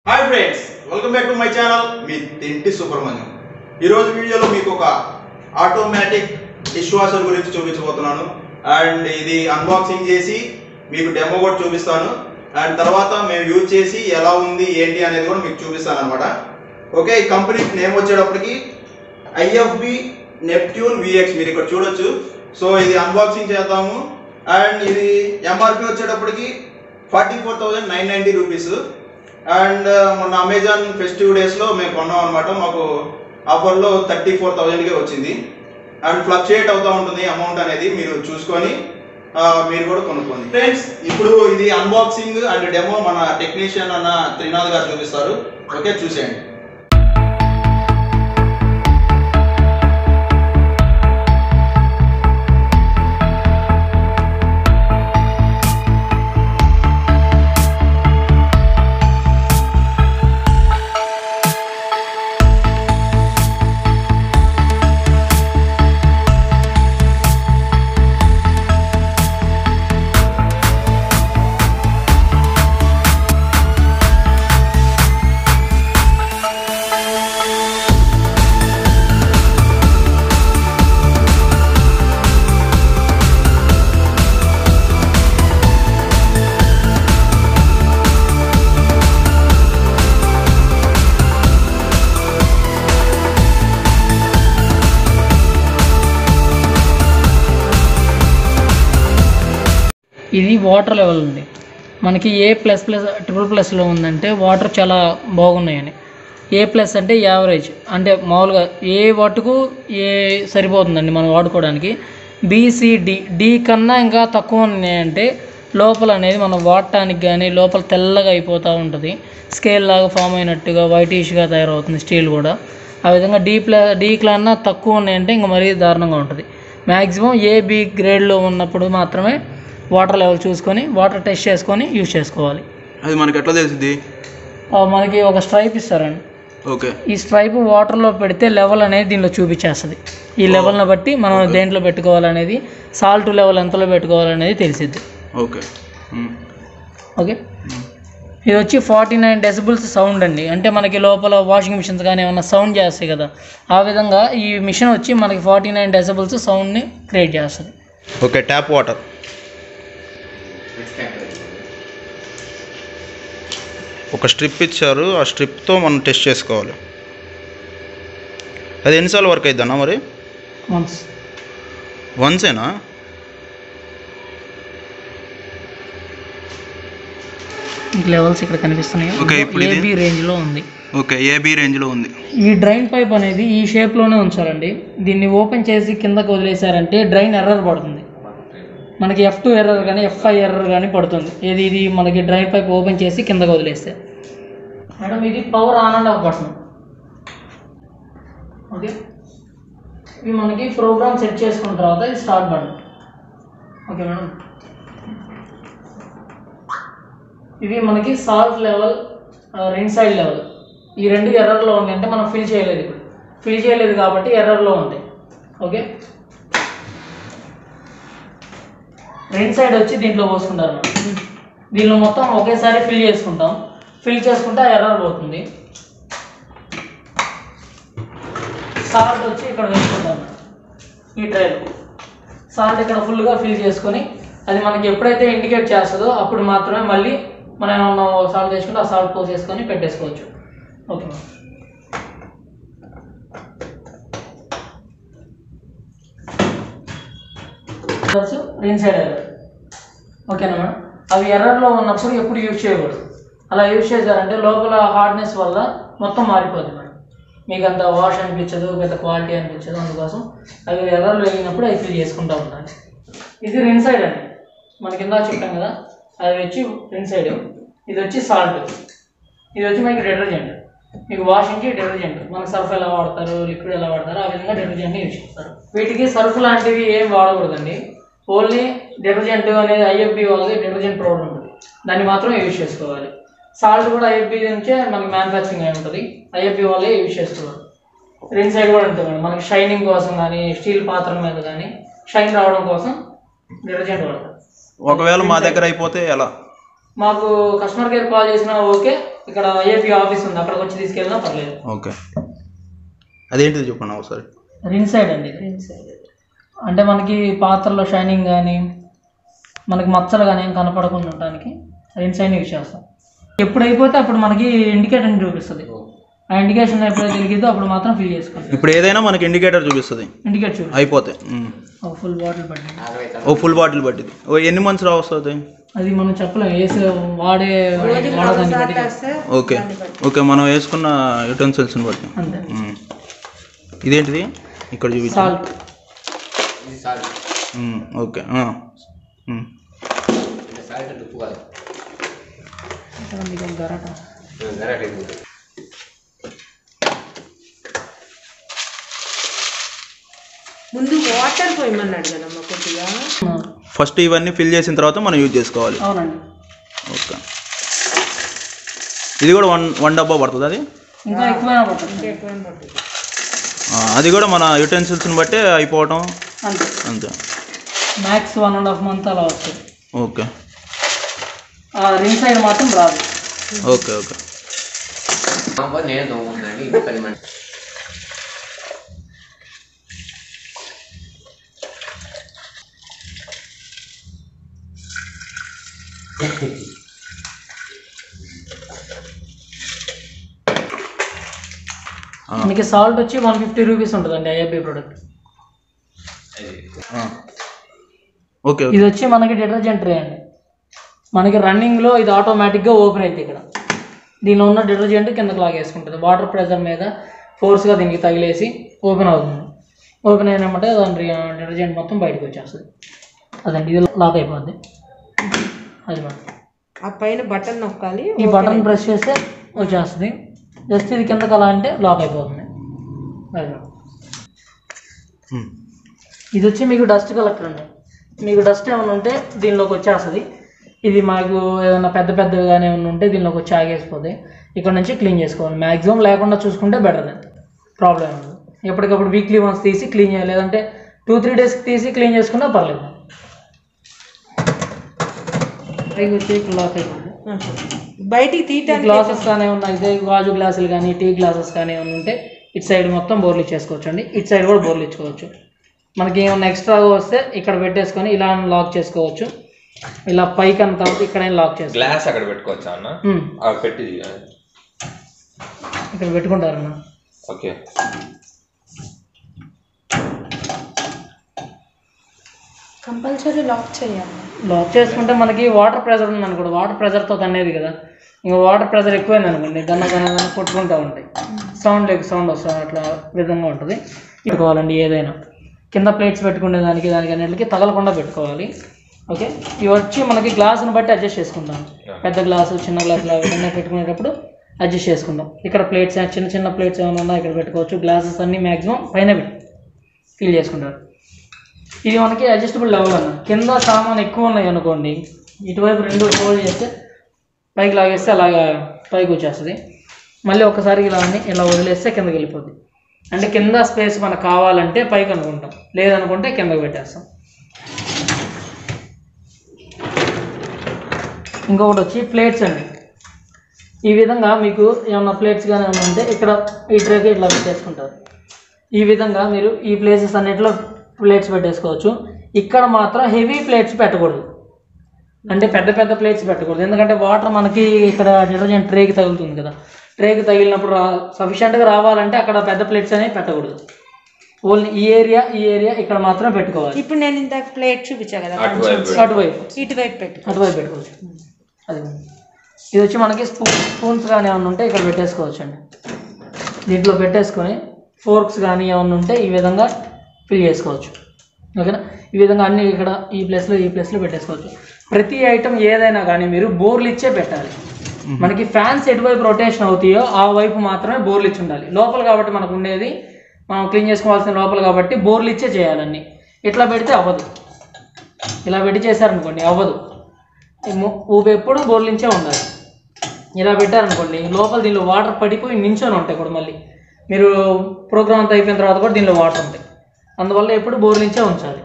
Hi friends welcome back to my channel మీ తింటి సుబ్రహ్మణ్యం ఈరోజు వీడియోలో మీకు ఒక ఆటోమేటిక్ డిష్ వాషర్ గురించి చూపించబోతున్నాను అండ్ ఇది అన్బాక్సింగ్ చేసి మీకు డెమో కూడా చూపిస్తాను అండ్ తర్వాత మేము యూజ్ చేసి ఎలా ఉంది ఏంటి అనేది కూడా మీకు చూపిస్తాను అనమాట ఓకే ఈ కంపెనీ నేమ్ వచ్చేటప్పటికి ఐఎఫ్బి నెప్ట్యూన్ విఎక్స్ మీరు ఇక్కడ చూడొచ్చు సో ఇది అన్బాక్సింగ్ చేద్దాము అండ్ ఇది ఎంఆర్పి వచ్చేటప్పటికి forty four thousand nine ninety rupees and మొన్న అమెజాన్ ఫెస్టివ్ డేస్లో మేము కొన్నాం అనమాట మాకు ఆఫర్లో థర్టీ ఫోర్ థౌజండ్కే వచ్చింది అండ్ ఫ్లక్చుయేట్ అవుతూ ఉంటుంది అమౌంట్ అనేది మీరు చూసుకొని ఆ, మీరు కూడా కొనుక్కోండి ఫ్రెండ్స్ ఇప్పుడు ఇది అన్బాక్సింగ్ అండ్ డెమో మన టెక్నీషియన్ అన్న త్రినాథ్ గారు చూపిస్తారు ఓకే చూసేయండి ఇది వాటర్ లెవెల్ ఉంది మనకి ఏ ప్లస్ ప్లస్ ట్రిపుల్ ప్లస్లో ఉందంటే వాటర్ చాలా బాగున్నాయని ఏ ప్లస్ అంటే యావరేజ్ అంటే మామూలుగా ఏ వాటుకు ఏ సరిపోతుందండి మనం వాడుకోవడానికి బీసీడి డి కన్నా ఇంకా తక్కువ ఉన్నాయంటే లోపల అనేది మనం వాడటానికి కానీ లోపల తెల్లగా అయిపోతూ ఉంటుంది స్కేల్ లాగా ఫామ్ అయినట్టుగా వైటిష్గా తయారవుతుంది స్టీల్ కూడా ఆ విధంగా డీ ప్ల డీ కన్నా తక్కువ ఉన్నాయంటే ఇంకా మరీ దారుణంగా ఉంటుంది మ్యాక్సిమం ఏ బి గ్రేడ్లో ఉన్నప్పుడు మాత్రమే వాటర్ లెవెల్ చూసుకొని వాటర్ టెస్ట్ చేసుకొని యూజ్ చేసుకోవాలి అది మనకి ఎట్లా తెలిసింది ఆ, మనకి ఒక స్ట్రైప్ ఇస్తారండి ఓకే ఈ స్ట్రైప్ వాటర్లో పెడితే లెవెల్ అనేది దీనిలో చూపించేస్తుంది ఈ లెవెల్ని బట్టి మనం దేంట్లో పెట్టుకోవాలనేది సాల్ట్ లెవెల్ ఎంతలో పెట్టుకోవాలనేది తెలిసిద్ది ఓకే ఓకే ఇది వచ్చి ఫార్టీ నైన్ డెసిబుల్స్ సౌండ్ అండి అంటే మనకి లోపల వాషింగ్ మిషన్స్ కానీ ఏమైనా సౌండ్ చేస్తాయి కదా ఆ విధంగా ఈ మిషన్ వచ్చి మనకి ఫార్టీ నైన్ డెసిబుల్స్ సౌండ్ని క్రియేట్ చేస్తుంది ఓకే ట్యాప్ వాటర్ ఒక స్ట్రిప్ ఇచ్చారు ఆ స్ట్రిప్తో మనం టెస్ట్ చేసుకోవాలి అది ఎన్నిసార్లు వర్క్ అయిద్దన్నా మరి వన్స్ వన్సేనా లెవెల్స్ ఇక్కడ కనిపిస్తున్నాయి Okay, ఇప్పుడు ఇది- ఏబీ రేంజ్లో ఉంది ఓకే ఏబీ రేంజ్లో ఉంది ఈ డ్రైన్ పైప్ అనేది ఈ షేప్లోనే ఉంచాలండి దీన్ని ఓపెన్ చేసి కిందకు వదిలేశారంటే డ్రైన్ ఎర్రర్ పడుతుంది మనకి ఎఫ్ టూ ఎర్రర్ కానీ ఎఫ్ ఐ ఎర్రర్ కానీ పడుతుంది ఇది ఇది మనకి డ్రైన్ పైప్ ఓపెన్ చేసి కిందకు వదిలేస్తే మేడం ఇది power on and off button okay ఇవి మనకి ప్రోగ్రామ్ సెట్ చేసుకున్న తర్వాత ఇది స్టార్ట్ బటన్ ఓకే మేడం ఇవి మనకి సాల్ట్ లెవెల్ రెండు సైడ్ లెవెల్ ఈ రెండు ఎర్రర్లో ఉన్నాయి అంటే మనం ఫిల్ చేయలేదు ఇప్పుడు ఫిల్ చేయలేదు కాబట్టి ఎర్రర్లో ఉంటాయి ఓకే రెండు సైడ్ వచ్చి దీంట్లో పోసుకుంటారు మనం దీనిలో మొత్తం ఒకేసారి ఫిల్ చేసుకుంటాం ఫిల్ చేసుకుంటే ఆ ఎర్రర్ పోతుంది సాల్ట్ వచ్చి ఇక్కడ వేసుకుంటాం ఈ ట్రైలో సాల్ట్ ఇక్కడ ఫుల్గా ఫిల్ చేసుకొని అది మనకి ఎప్పుడైతే ఇండికేట్ చేస్తుందో అప్పుడు మాత్రమే మళ్ళీ మనం ఏమన్నా సాల్ట్ తెచ్చుకుంటే ఆ సాల్ట్ పోసేసుకొని పెట్టేసుకోవచ్చు okay ma'am rinse aid error ఓకేనా మేడం అవి ఎర్రర్లో ఉన్నప్పుడు ఎప్పుడు యూజ్ చేయకూడదు అలా యూజ్ చేశారంటే లోపల హార్డ్నెస్ వల్ల మొత్తం మారిపోతుంది మేడం మీకు అంత వాష్ అనిపించదు పెద్ద క్వాలిటీ అనిపించదు అందుకోసం అవి ఎర్రర్లు వెళ్ళినప్పుడు అవి ఫిల్ చేసుకుంటూ ఉండాలి ఇది రిన్ సైడ్ అండి మనకి ఇందా చెప్పాం కదా అది వచ్చి రిన్ సైడ్ ఇది వచ్చి సాల్ట్ ఇది వచ్చి మనకి డిటర్జెంట్ మీకు వాషింగ్కి డిటర్జెంట్ మనకి సర్ఫ్ ఎలా వాడతారు లిక్విడ్ ఎలా వాడతారు ఆ విధంగా డిటర్జెంట్ని యూజ్ చేస్తారు వీటికి సర్ఫ్ లాంటివి ఏం వాడకూడదండి ఓన్లీ డిటర్జెంట్ అనేది ఐఎఫ్బి వాళ్ళది డిటర్జెంట్ పౌడర్ ఉంటుంది దాన్ని మాత్రమే యూజ్ చేసుకోవాలి సాల్ట్ కూడా ఐఎఫ్బి నుంచే మనకి మ్యానుఫ్యాక్చరింగ్ అయి ఉంటుంది ఐఎఫ్బి వాళ్ళే యూజ్ చేసుకోవాలి రెండు సైడ్ కూడా ఉంటుంది మేడం మనకి షైనింగ్ కోసం కానీ స్టీల్ పాత్ర మీద కానీ షైన్ రావడం కోసం డిటర్జెంట్ వాడతాం ఒకవేళ మా దగ్గర అయిపోతే ఎలా మాకు కస్టమర్ కేర్ కాల్ చేసినా ఓకే ఇక్కడ ఏపీ ఆఫీస్ ఉంది అక్కడికి వచ్చి తీసుకెళ్ళినా పర్లేదు ఓకే అదేంటిది చెప్పండి ఒకసారి రిన్ సైడ్ అండి ఇది. అంటే మనకి పాత్రలో షైనింగ్ కానీ మనకి మచ్చలు కానీ ఏం కనపడకుండా ఉండడానికి రిన్ సైడ్ యూజ్ చేస్తాం ఎప్పుడు అయిపోతే అప్పుడు మనకి ఇండికేటర్ చూపిస్తుంది ఆ ఇండికేషన్ ఎప్పుడైతే తెలిగిద్దో అప్పుడు మాత్రం ఫిల్ చేసుకోవాలి ఇప్పుడు ఏదైనా మనకి ఇండికేటర్ చూపిస్తుంది ఇండికేట్ చూడు అయిపోతే ఉమ్. ఒక ఫుల్ బాటిల్ పట్టింది ఓ ఫుల్ బాటిల్ పట్టింది ఓ ఎన్ని మంత్స్ రా వస్తుంది అది మనం చెప్పలేం వేసి వాడే వాడదాన్ని బట్టి ఓకే ఓకే మనం వేసుకున్న యుటెన్సిల్స్ని బట్టి అంతే ఉమ్. ఇదేంటిది ఇక్కడ చూపించు సాల్ట్ ఉమ్, ఓకే ఆ. ఉమ్. గరాట ముందు వాటర్ పోయమన్నాడు కదమ్మా కొద్దిగా ఫస్ట్ ఇవన్నీ ఫిల్ చేసిన తర్వాత మనం యూజ్ చేసుకోవాలి అవునండి ఓకే ఇది కూడా వన్ వన్ డబ్బా పడుతుంది అది ఇంకా ఎక్కువైనా పడుతుంది ఎక్కువ పడుతుంది ఆ, అది కూడా మన యుటెన్సిల్స్ని బట్టి అయిపోవటం అంతే అంతే max one and half month అలా వస్తుంది ఓకే ఆ రింగ్ సైడ్ మాత్రం రాదు ఓకే ఓకే నేను ఉందండి పది మంది ఆ. మనకి సాల్ట్ వచ్చి వన్ ఫిఫ్టీ రూపీస్ ఉంటుందండి ఐఎఫ్బి ప్రోడక్ట్ ఆ. ఓకే ఓకే ఇది వచ్చి మనకి డిటర్జెంట్ ట్రే అండి మనకి రన్నింగ్లో ఇది ఆటోమేటిక్గా ఓపెన్ అవుతుంది ఇక్కడ దీనిలో ఉన్న డిటర్జెంట్ కిందకి లాగేసుకుంటుంది వాటర్ ప్రెషర్ మీద ఫోర్స్గా దీనికి తగిలేసి ఓపెన్ అవుతుంది ఓపెన్ అయినామంటే దాని డిటర్జెంట్ మొత్తం బయటకు వచ్చేస్తుంది అదండి ఇది లాక్ అయిపోద్ది అది మేడం ఆ పైన బటన్ నొక్కాలి ఈ బటన్ ప్రెస్ చేస్తే వచ్చేస్తుంది జస్ట్ ఇది కిందకి అలా అంటే లాక్ అయిపోతుంది అది మేడం ఉమ్. ఇది వచ్చి మీకు డస్ట్ కలెక్టర్ అండి మీకు డస్ట్ ఏమైనా ఉంటే దీనిలోకి వచ్చేస్తుంది ఇది మాకు ఏదైనా పెద్ద పెద్దవి కానీ ఏమైనా ఉంటే దీనిలోకి వచ్చి ఆగేసిపోతాయి ఇక్కడ నుంచి క్లీన్ చేసుకోవాలి మ్యాక్సిమం లేకుండా చూసుకుంటే బెటర్ ప్రాబ్లం ఉండదు ఎప్పటికప్పుడు వీక్లీ వన్స్ తీసి క్లీన్ చేయాలి లేదంటే టూ త్రీ డేస్కి తీసి క్లీన్ చేసుకున్నా పర్లేదు పైకి వచ్చి ఇక్కడ లాక్ అయిపోతుంది బయటికి తీయటానికి గ్లాసెస్ కానీ ఏమన్నా అయితే గాజు గ్లాసులు కానీ టీ గ్లాసెస్ కానీ ఏమైనా ఉంటే ఇటు సైడ్ మొత్తం బోర్లు ఇచ్చేసుకోవచ్చు అండి ఇటు సైడ్ కూడా బోర్లు ఇచ్చుకోవచ్చు మనకి ఏమన్నా ఎక్స్ట్రాగా వస్తే ఇక్కడ పెట్టేసుకొని ఇలా లాక్ చేసుకోవచ్చు ఇలా పైకి అన్న తర్వాత ఇక్కడ లాక్ చేసుకోవచ్చు గ్లాస్ అక్కడ పెట్టుకోవచ్చా అన్న ఉమ్, అక్కడ పెట్టి ఇక్కడ పెట్టుకుంటారన్న ఓకే కంపల్సరీ లాక్ చేయాలి లాక్ చేసుకుంటే మనకి వాటర్ ప్రెజర్ ఉంది అనుకోండి వాటర్ ప్రెజర్తో తన్నేది కదా ఇంకా వాటర్ ప్రెజర్ ఎక్కువైంది అనుకోండి గన్న గన్న గన్న కొట్టుకుంటూ ఉంటాయి సౌండ్ లేక సౌండ్ వస్తుంది అట్లా విధంగా ఉంటుంది పెట్టుకోవాలండి ఏదైనా కింద ప్లేట్స్ పెట్టుకునే దానికి దానికి అన్నిటికి తగలకుండా పెట్టుకోవాలి ఓకే ఇవి వచ్చి మనకి గ్లాసుని బట్టి అడ్జస్ట్ చేసుకుంటాం పెద్ద గ్లాసు చిన్న గ్లాసులు అవన్నీ పెట్టుకునేటప్పుడు అడ్జస్ట్ చేసుకుంటాం ఇక్కడ ప్లేట్స్ చిన్న చిన్న ప్లేట్స్ ఏమైనా ఉన్నా ఇక్కడ పెట్టుకోవచ్చు గ్లాసెస్ అన్నీ మ్యాక్సిమం పైన పెట్టి ఫిల్ చేసుకుంటారు ఇది మనకి అడ్జస్టబుల్ లెవెల్ అన్న కింద సామాన్ ఎక్కువ ఉన్నాయి అనుకోండి ఇటువైపు రెండు ఫోల్డ్ చేస్తే పైకి లాగేస్తే అలాగా పైకి వచ్చేస్తుంది మళ్ళీ ఒకసారి ఇలా అని ఇలా వదిలేస్తే కిందకి వెళ్ళిపోద్ది అంటే కింద స్పేస్ మనకు కావాలంటే పైకి అనుకుంటాం లేదనుకుంటే కిందకి పెట్టేస్తాం ఇంకొకటి వచ్చి ప్లేట్స్ అండి ఈ విధంగా మీకు ఏమన్నా ప్లేట్స్ కానీ ఏమైనా ఉంటే ఇక్కడ ఈ ట్రేకి ఇట్లా పెట్టేసుకుంటారు ఈ విధంగా మీరు ఈ ప్లేసెస్ అన్నిటిలో ప్లేట్స్ పెట్టేసుకోవచ్చు ఇక్కడ మాత్రం హెవీ ప్లేట్స్ పెట్టకూడదు అంటే పెద్ద పెద్ద ప్లేట్స్ పెట్టకూడదు ఎందుకంటే వాటర్ మనకి ఇక్కడ డిటర్జెంట్ ట్రేకి తగులుతుంది కదా ట్రేకి తగిలినప్పుడు రా సఫిషియెంట్గా రావాలంటే అక్కడ పెద్ద ప్లేట్స్ అనేవి పెట్టకూడదు ఓన్లీ ఈ ఏరియా ఈ ఏరియా ఇక్కడ మాత్రం పెట్టుకోవాలి ఇప్పుడు నేను ఇందాక ప్లేట్ చూపించా కదా అటువైపు అటువైపు ఇటువైపు పెట్టు అటువైపు పెట్టుకోవచ్చు అది ఇది వచ్చి మనకి స్పూన్ స్పూన్స్ కానీ ఏమైనా ఉంటే ఇక్కడ పెట్టేసుకోవచ్చు అండి దీంట్లో పెట్టేసుకొని ఫోర్క్స్ కానీ ఏమైనా ఉంటే ఈ విధంగా ఫిల్ చేసుకోవచ్చు ఓకేనా ఈ విధంగా అన్ని ఇక్కడ ఈ ప్లేస్లో ఈ ప్లేస్లో పెట్టేసుకోవచ్చు ప్రతి ఐటమ్ ఏదైనా కానీ మీరు బోర్లు ఇచ్చే పెట్టాలి మనకి ఫ్యాన్స్ ఎటువైపు రొటేషన్ అవుతాయో ఆ వైపు మాత్రమే బోర్లు ఇచ్చి ఉండాలి లోపల కాబట్టి మనకు ఉండేది మనం క్లీన్ చేసుకోవాల్సిన లోపల కాబట్టి బోర్లు ఇచ్చే చేయాలన్నీ ఇట్లా పెడితే అవ్వదు ఇలా పెట్టి చేశారనుకోండి అవ్వదు ఈ ము- ఊపి ఎప్పుడు బోర్లించే ఉండాలి ఇలా పెట్టారనుకోండి లోపల దీనిలో వాటర్ పడిపోయి నించొని ఉంటాయి కూడా మళ్ళీ మీరు ప్రోగ్రామ్ అంతా అయిపోయిన తర్వాత కూడా దీనిలో వాటర్ ఉంటాయి అందువల్ల ఎప్పుడు బోర్లించే ఉంచాలి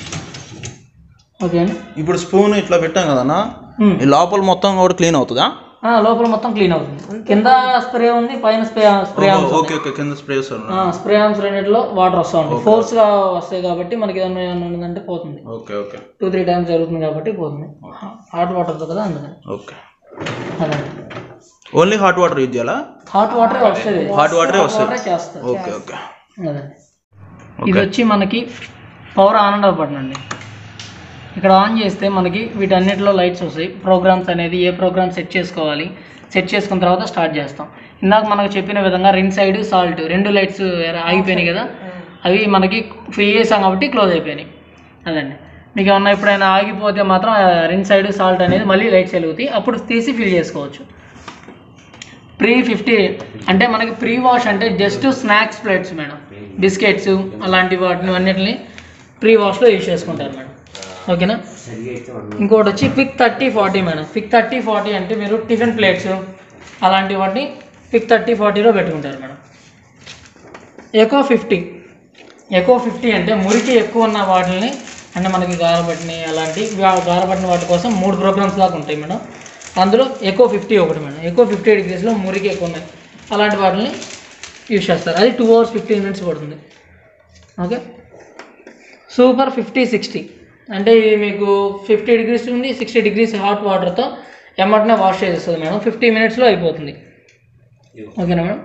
ఓకే అండి ఇప్పుడు స్పూన్ ఇట్లా పెట్టాం కదన్నా మ్మ్. ఈ లోపల మొత్తం కూడా క్లీన్ అవుతుందా ఆ, లోపల మొత్తం క్లీన్ అవుతుంది కింద స్ప్రే ఉంది పైన spray spray arms okay okay కింద స్ప్రే చేస్తారు స్ప్రే ఆర్మ్స్ రెండింటిలో వాటర్ వస్తూ ఉంటాయి ఫోర్స్ గా వస్తాయి కాబట్టి మనకి ఏదైనా ఏమన్నా ఉందంటే పోతుంది okay okay two three times జరుగుతుంది కాబట్టి పోతుంది హాట్ వాటర్తో కదా అందుకని ఓకే అదే ఓన్లీ హాట్ వాటర్ యూజ్ చేయాలా హాట్ వాటర్ వస్తుంది హాట్ వాటరే వస్తుంది వాటరే చేస్తారు ఓకే ఓకే అదే ఇది వచ్చి మనకి power on and off button అండి ఇక్కడ ఆన్ చేస్తే మనకి వీటన్నిటిలో లైట్స్ వస్తాయి ప్రోగ్రామ్స్ అనేది ఏ ప్రోగ్రామ్ సెట్ చేసుకోవాలి సెట్ చేసుకున్న తర్వాత స్టార్ట్ చేస్తాం ఇందాక మనకు చెప్పిన విధంగా రిన్ సైడ్ సాల్ట్ రెండు లైట్స్ ఆగిపోయినాయి కదా అవి మనకి ఫిల్ చేసాం కాబట్టి క్లోజ్ అయిపోయినాయి అదండి మీకు ఏమన్నా ఎప్పుడైనా ఆగిపోతే మాత్రం రిన్ సైడ్ సాల్ట్ అనేది మళ్ళీ లైట్స్ వెలుగుతాయి అప్పుడు తీసి ఫిల్ చేసుకోవచ్చు ప్రీ ఫిఫ్టీ అంటే మనకి ప్రీ వాష్ అంటే just snacks plates madam biscuits అలాంటి వాటిని అన్నిటిని ప్రీ వాష్లో యూజ్ చేసుకుంటారు మేడం ఓకేనా ఇంకోటి వచ్చి pick thirty forty madam pick thirty forty అంటే మీరు టిఫిన్ ప్లేట్స్ అలాంటి వాటిని పిక్ థర్టీ ఫార్టీలో పెట్టుకుంటారు madam eco fifty eco fifty అంటే మురికి ఎక్కువ ఉన్న వాటిని అంటే మనకి గారబట్టిని అలాంటి గా- గారబట్టిన వాటి కోసం మూడు ప్రోగ్రామ్స్ దాకా ఉంటాయి మేడం అందులో ఎకో ఫిఫ్టీ ఒకటి మేడం ఎకో ఫిఫ్టీ డిగ్రీస్లో మురికి ఎక్కువ ఉన్నాయి అలాంటి వాటిని యూజ్ చేస్తారు అది టూ అవర్స్ ఫిఫ్టీన్ మినిట్స్ పడుతుంది ఓకే సూపర్ ఫిఫ్టీ సిక్స్టీ అంటే ఇది మీకు ఫిఫ్టీ డిగ్రీస్ ఉంది సిక్స్టీ డిగ్రీస్ హాట్ వాటర్తో ఎమ్మటనే వాష్ చేసేస్తుంది మేడం ఫిఫ్టీ మినిట్స్లో అయిపోతుంది ఓకేనా మేడం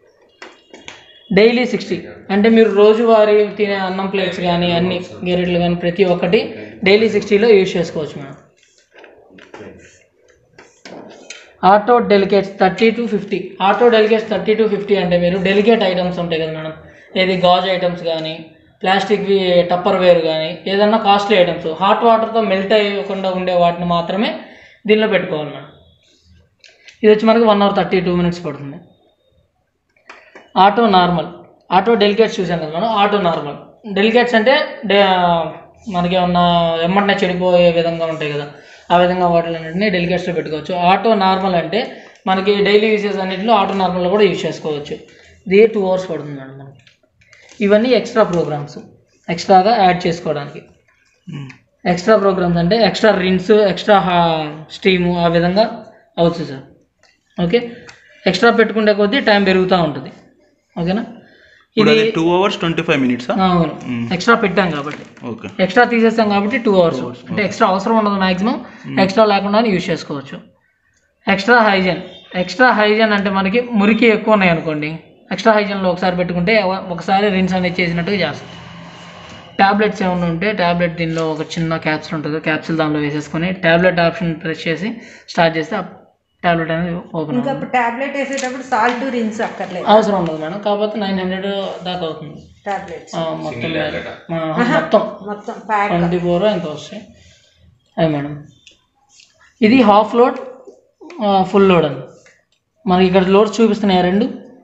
డైలీ సిక్స్టీ అంటే మీరు రోజువారీ తినే అన్నం ప్లేట్స్ కానీ అన్ని గెరెట్లు కానీ ప్రతి ఒక్కటి డైలీ సిక్స్టీలో యూజ్ చేసుకోవచ్చు madam auto delicates thirty to fifty auto delicates thirty to fifty అంటే మీరు డెలికేట్ ఐటమ్స్ ఉంటాయి కదా మేడం ఏది గాజు ఐటమ్స్ కానీ ప్లాస్టిక్వి టప్పర్ వేర్ కానీ ఏదన్నా కాస్ట్లీ ఐటమ్స్ హాట్ వాటర్తో మెల్ట్ అయ్యకుండా ఉండే వాటిని మాత్రమే దీనిలో పెట్టుకోవాలి మేడం ఇది వచ్చి మనకి one hour thirty two minutes పడుతుంది ఆటో నార్మల్ ఆటో డెలికేట్స్ చూసాం కదా మనం ఆటో నార్మల్ డెలికేట్స్ అంటే డే మనకి ఏమన్నా ఎమ్మటనే చెడిపోయే విధంగా ఉంటాయి కదా ఆ విధంగా వాటిలన్నింటినీ డెలికేట్స్లో పెట్టుకోవచ్చు ఆటో నార్మల్ అంటే మనకి డైలీ యూజెస్ అన్నింటిలో ఆటో నార్మల్లో కూడా యూజ్ చేసుకోవచ్చు ఇది టూ అవర్స్ పడుతుంది మేడం మనకి ఇవన్నీ ఎక్స్ట్రా ప్రోగ్రామ్స్ ఎక్స్ట్రాగా యాడ్ చేసుకోవడానికి ఎక్స్ట్రా ప్రోగ్రామ్స్ అంటే ఎక్స్ట్రా రిన్స్ ఎక్స్ట్రా స్టీము ఆ విధంగా అవుతుంది సార్ ఓకే ఎక్స్ట్రా పెట్టుకుంటే కొద్దీ టైం పెరుగుతూ ఉంటుంది ఓకేనా ఇప్పుడు ఇది అది టూ అవర్స్ ట్వంటీ ఫైవ్ మినిట్సా ఆ, అవును ఎక్స్ట్రా పెట్టాం కాబట్టి ఓకే ఎక్స్ట్రా తీసేస్తాం కాబట్టి టూ అవర్స్ అంటే ఎక్స్ట్రా అవసరం ఉండదు మ్యాక్సిమం ఎక్స్ట్రా లేకుండా యూజ్ చేసుకోవచ్చు ఎక్స్ట్రా హైజన్ ఎక్స్ట్రా హైజన్ అంటే మనకి మురికి ఎక్కువ ఉన్నాయి అనుకోండి ఎక్స్ట్రా హైజన్లో ఒకసారి పెట్టుకుంటే ఒక- ఒకసారి రిన్స్ అనేది చేసినట్టుగా చేస్తుంది ట్యాబ్లెట్స్ ఏమైనా ఉంటే ట్యాబ్లెట్ దీనిలో ఒక చిన్న క్యాప్సూల్ ఉంటుంది క్యాప్సూల్ దానిలో వేసేసుకొని ట్యాబ్లెట్ ఆప్షన్ ప్రెస్ చేసి స్టార్ట్ చేస్తే ఆ ట్యాబ్లెట్ అనేది ఓపెన్ ఇంకా టాబ్లెట్ వేసేటప్పుడు సాల్ట్ రిన్స్ అక్కర్లేదు అవసరం ఉండదు మేడం కాకపోతే నైన్ హండ్రెడ్ దాకా అవుతుంది టాబ్లెట్స్ ఆ, మొత్తం ఆ, మొత్తం మొత్తం ప్యాక్ ట్వంటీ ఫోర్ ఎంత వస్తాయి అది మేడం ఇది హాఫ్ లోడ్ ఫుల్ లోడ్ అని మనకి ఇక్కడ లోడ్స్ చూపిస్తున్నాయి రెండు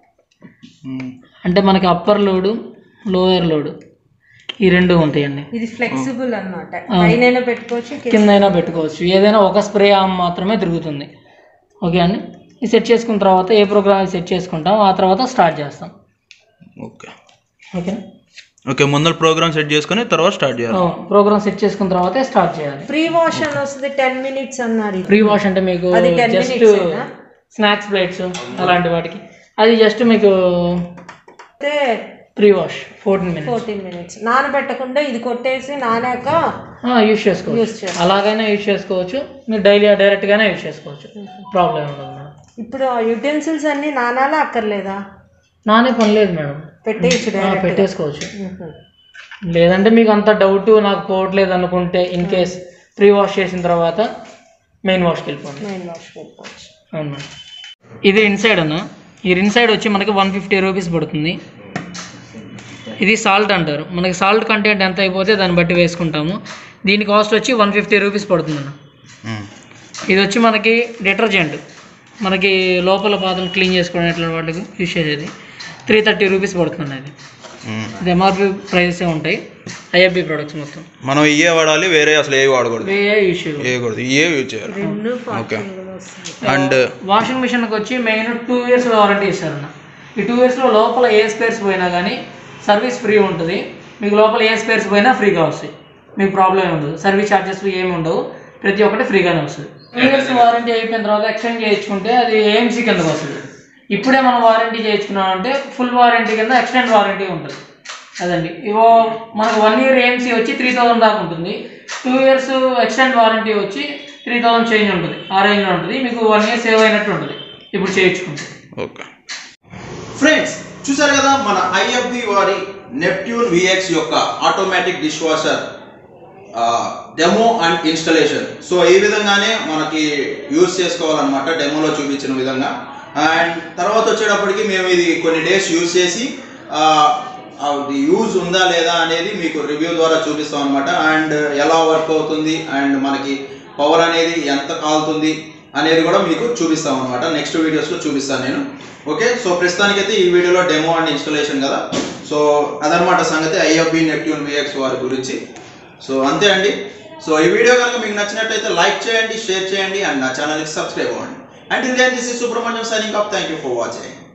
అంటే మనకి అప్పర్ లోడు లోయర్ లోడు ఈ రెండు ఉంటాయండి ఇది ఫ్లెక్సిబుల్ అన్నమాట పైన పెట్టుకోవచ్చు కింద- కింద అయినా పెట్టుకోవచ్చు ఏదైనా ఒక స్ప్రే ఆమ్ మాత్రమే తిరుగుతుంది ఓకే అండి ఇది సెట్ చేసుకున్న తర్వాత ఏ ప్రోగ్రామ్ సెట్ చేసుకుంటాం ఆ తర్వాత స్టార్ట్ చేస్తాం ఓకే ఓకేనా ఓకే ముందర ప్రోగ్రామ్ సెట్ చేసుకొని తర్వాత స్టార్ట్ చేయాలి ప్రోగ్రామ్ సెట్ చేసుకున్న తర్వాతే స్టార్ట్ చేయాలి ప్రీ వాష్ అని వస్తుంది టెన్ మినిట్స్ అన్నారు ఇది. ప్రీ వాష్ అంటే మీకు అది 10 జస్ట్ minutes ఏనా? స్నాక్స్ ప్లేట్స్ అలాంటి వాటికి అది జస్ట్ మీకు అయితే pre wash fourteen minutes fourteen minutes నానబెట్టకుండా ఇది కొట్టేసి నానాక యూస్ చేసుకోవచ్చు యూస్ చేయాలి అలాగైనా యూస్ చేసుకోవచ్చు మీరు డైలీ డైరెక్ట్గానే యూస్ చేసుకోవచ్చు ప్రాబ్లం ఉండదు మేడం ఇప్పుడు యుటెన్సిల్స్ అన్ని నానాలా అక్కర్లేదా నానే పని లేదు మేడం పెట్టేయచ్చు ఆ, డైరెక్ట్ పెట్టేసుకోవచ్చు లేదంటే మీకు అంత డౌట్ నాకు పోవట్లేదు అనుకుంటే ఇన్ కేస్ ప్రీ వాష్ చేసిన తర్వాత మెయిన్ వాష్కి వెళ్ళిపోండి మెయిన్ వాష్ పెట్టుకోవచ్చు అవును మేడం ఇది ఇన్సైడ్ అన్న ఈ ఇన్సైడ్ వచ్చి మనకి వన్ ఫిఫ్టీ రూపీస్ పడుతుంది ఇది సాల్ట్ అంటారు మనకి సాల్ట్ కంటెంట్ ఎంత అయిపోతే దాన్ని బట్టి వేసుకుంటాము దీని కాస్ట్ వచ్చి వన్ ఫిఫ్టీ రూపీస్ పడుతుంది అన్న ఇది వచ్చి మనకి డిటర్జెంట్ మనకి లోపల పాత్రలు క్లీన్ చేసుకునేటువంటి వాళ్ళకి యూజ్ చేసేది త్రీ థర్టీ రూపీస్ పడుతుంది అది ఇది ఎంఆర్పి ప్రైసెస్ ఉంటాయి ఐఎఫ్బి ప్రొడక్ట్స్ మొత్తం మనం ఇవే వాడాలి వేరే అసలు ఏవి వాడకూడదు వే యూజ్ చేయాలి వేయకూడదు ఇవే యూజ్ చేయాలి రెండు ఓకే వస్తుంది అండ్ వాషింగ్ మిషన్కి వచ్చి మెయిన్ టూ ఇయర్స్ వారంటీ ఇస్తారన్న ఈ టూ ఇయర్స్లో లోపల ఏ స్పేర్స్ పోయినా కానీ సర్వీస్ ఫ్రీ ఉంటుంది మీకు లోపల ఏ స్పేర్స్ పోయినా ఫ్రీగా వస్తాయి మీకు ప్రాబ్లం ఏమి ఉండదు సర్వీస్ ఛార్జెస్ ఏమి ఉండవు ప్రతి ఒక్కటి ఫ్రీగానే వస్తుంది టూ ఇయర్స్ వారంటీ అయిపోయిన తర్వాత ఎక్స్టెండ్ చేయించుకుంటే అది ఏఎంసీ కిందకి వస్తుంది ఇప్పుడే మనం వారంటీ చేయించుకున్నామంటే ఫుల్ వారంటీ కింద ఎక్స్టెండ్ వారంటీ ఉంటుంది అదండి ఇవో మనకు వన్ ఇయర్ ఏఎంసీ వచ్చి త్రీ థౌసండ్ దాకా ఉంటుంది టూ ఇయర్స్ ఎక్స్టెండ్ వారంటీ వచ్చి త్రీ థౌసండ్ చేంజ్ ఉంటుంది ఆ రేంజ్లో ఉంటుంది మీకు వన్ ఇయర్ సేవ్ అయినట్టు ఉంటుంది ఇప్పుడు చేయించుకుంటే ఓకే ఫ్రెండ్స్ చూసారు కదా మన ఐఎఫ్బి వారి నెప్ట్యూన్ విఎక్స్ యొక్క automatic dish washer demo and installation so ఈ విధంగానే మనకి యూజ్ చేసుకోవాలన్నమాట డెమోలో చూపించిన విధంగా అండ్ తర్వాత వచ్చేటప్పటికి మేము ఇది కొన్ని డేస్ యూజ్ చేసి ఆ, అది యూజ్ ఉందా లేదా అనేది మీకు రివ్యూ ద్వారా చూపిస్తాం అనమాట అండ్ ఎలా వర్క్ అవుతుంది అండ్ మనకి పవర్ అనేది ఎంత కాలుతుంది అనేది కూడా మీకు చూపిస్తాం అనమాట నెక్స్ట్ వీడియోస్లో చూపిస్తాను నేను ఓకే సో ప్రస్తుతానికైతే ఈ వీడియోలో డెమో అండ్ ఇన్స్టలేషన్ కదా సో అదనమాట సంగతి ఐఎఫ్బి నెప్ట్యూన్ విఎక్స్ వారి గురించి సో అంతే అండి సో ఈ వీడియో కనుక మీకు నచ్చినట్లయితే లైక్ చేయండి షేర్ చేయండి అండ్ నా ఛానల్కి సబ్స్క్రైబ్ అవ్వండి and Indian this is Subrahmanyam signing off thank you for watching